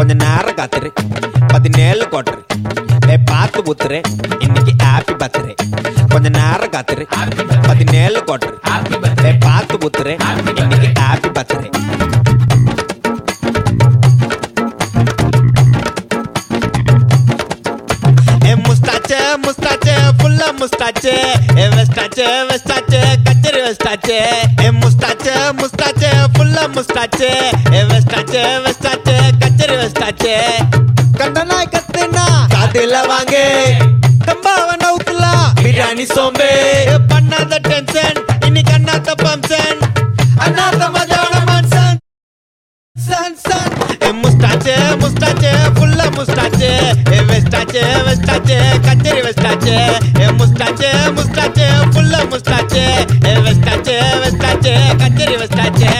கொஞ்ச நேரம் காத்துரு பதினேழு கோட்டரு ஏ பார்த்து ஊத்துரு இன்னைக்கு ஹாப்பி பர்த்டே கொஞ்ச நேரம் காத்துரு பதினேழு கோட்டரு ஏ பார்த்து ஊத்துரு இன்னைக்கு ஹாப்பி பர்த்டே ஏ முஸ்டாச்சே முஸ்டாச்சே ஃபுல்லா முஸ்டாச்சே ஏ வெஸ்டாச்சே வெஸ்டாச்சே கச்சரி வெஸ்டாச்சே ஏ முஸ்டாச்சே முஸ்டாச்சே ஃபுல்லா முஸ்டாச்சே ஏ வெஸ்டாச்சே வெஸ்டாச்சே கச்சரி வெஸ்டாச்சே கண்டனா கத்துனா காதுல வாங்க கம்பாவ நவுத்துலாம் பிரியாணி சோம்பே ஏ பண்ணாத டென்ஷன் இன்னைக்கு அண்ணாத்த பம்சன் அண்ணாத்த மஜான மன்சன் சன் சன் ஏ முஸ்டாச்சே முஸ்டாச்சே ஃபுல்லா முஸ்டாச்சே ஏ வெஸ்டாச்சே வெஸ்டாச்சே கச்சேரி வெஸ்டாச்சே ஏ முஸ்டாச்சே முஸ்டாச்சே ஃபுல்லா முஸ்டாச்சே ஏ வெஸ்டாச்சே வெஸ்டாச்சே கச்சேரி வெஸ்டாச்சே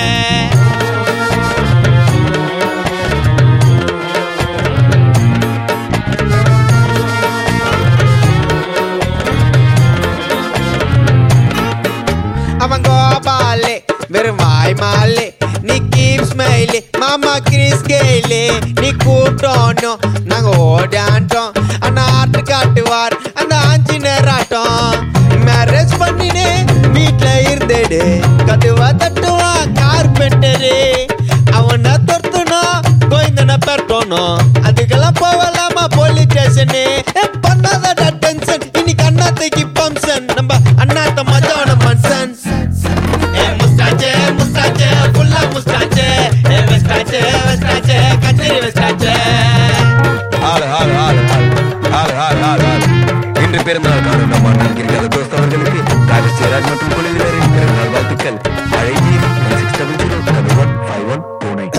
அவன் கோபாலே வெறும் வாய் மாலே நீ கீப் ஸ்மைலே மாமா கிறிஸ் கேலே நீ கூட்டோனும் நாங்க ஓடாண்டோம் அந்த ஆட்டு காட்டுவார் அந்த ஆஞ்சினர் ஆட்டம் மேரேஜ் பண்ணினே வீட்ல இருந்தேடு கதுவா தட்டுவா கார்பெண்டரு அவனை தொர்த்துனா கோயந்தன பெறட்டோனும் அதுக்கெல்லாம் போகலாமா போலீஸ் ஸ்டேஷனு பண்ணாத டென்ஷன் இன்னைக்கு அண்ணாத்தைக்கு பம்சன் நம்ம அண்ணாத்த மஜான மன்சன் ஏ முஸ்டாச்சே முஸ்டாச்சே ஃபுல்லா முஸ்டாச்சே ஏ வெஸ்டாச்சே வெஸ்டாச்சே கச்சேரி வெஸ்டாச்சே ஆளு ஆளு ஆளு ஆளு ஆளு ஆளு ஆளு இன்று பெருமாள் காணும் நம் அண்ணன் கிரிக்காத தோஸ்த் அவர்களுக்கு ராஜேஷ் ஜெயராஜ் மற்றும் குழுவினரின் பிறந்தநாள் வாழ்த்துக்கள் அழைச்சி six double zero double one five one two nine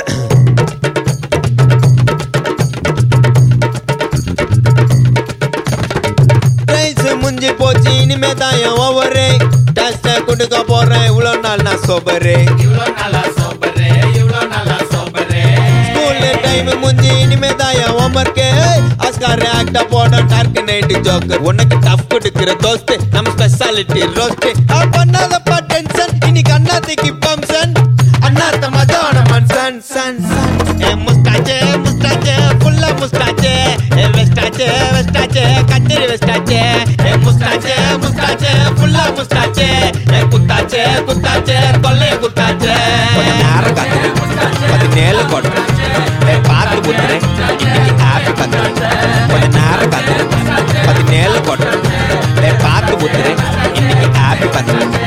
rice முஞ்சி போச்சு இனிமே தான் என் ஓவரு டஸ்ட கொடுக்க போறேன் இவ்வளோ நாள் நான் சோபரு ஸ்கூல்ல டைம் முஞ்சி இனிமே தான் என் ஹோம்ஒர்க்கு ஆஸ்கார் ஆக்டா போட டார்க் நைட் ஜோக்கர் உனக்கு டஃப் கொடுக்கிற தோஸ்து நம்ம ஸ்பெஷாலிட்டி ரோஸ்ட் பண்ணாதப்பா டென்ஷன் இன்னைக்கு அண்ணாத்திக்கு பம்சன் அண்ணாத்த மஜான மன்சன் சன் சன் ஏ முஸ்டாச்சே முஸ்டாச்சே ஃபுல்லா முஸ்டாச்சே ஏ வெஸ்டாச்சே வெஸ்டாச்சே கச்சேரி வெஸ்டாச்சே ஏ முஸ்டாச்சே முஸ்டாச்சே ஃபுல்லா முஸ்டாச்சே ஏ குத்தாச்சே குத்தாச்சே கொல்லைய குத்தாச்சே கொஞ்ச நேரம் காத்துரு பதினேழு கோட்டை ஏ பார்த்து புத்துரு இன்னைக்கு ஹாப்பி பர்த்டே கொஞ்ச நேரம் காத்துரு பதினேழு கோட்டை ஏ பார்த்து புத்துரு இன்னைக்கு ஹாப்பி பர்த்டே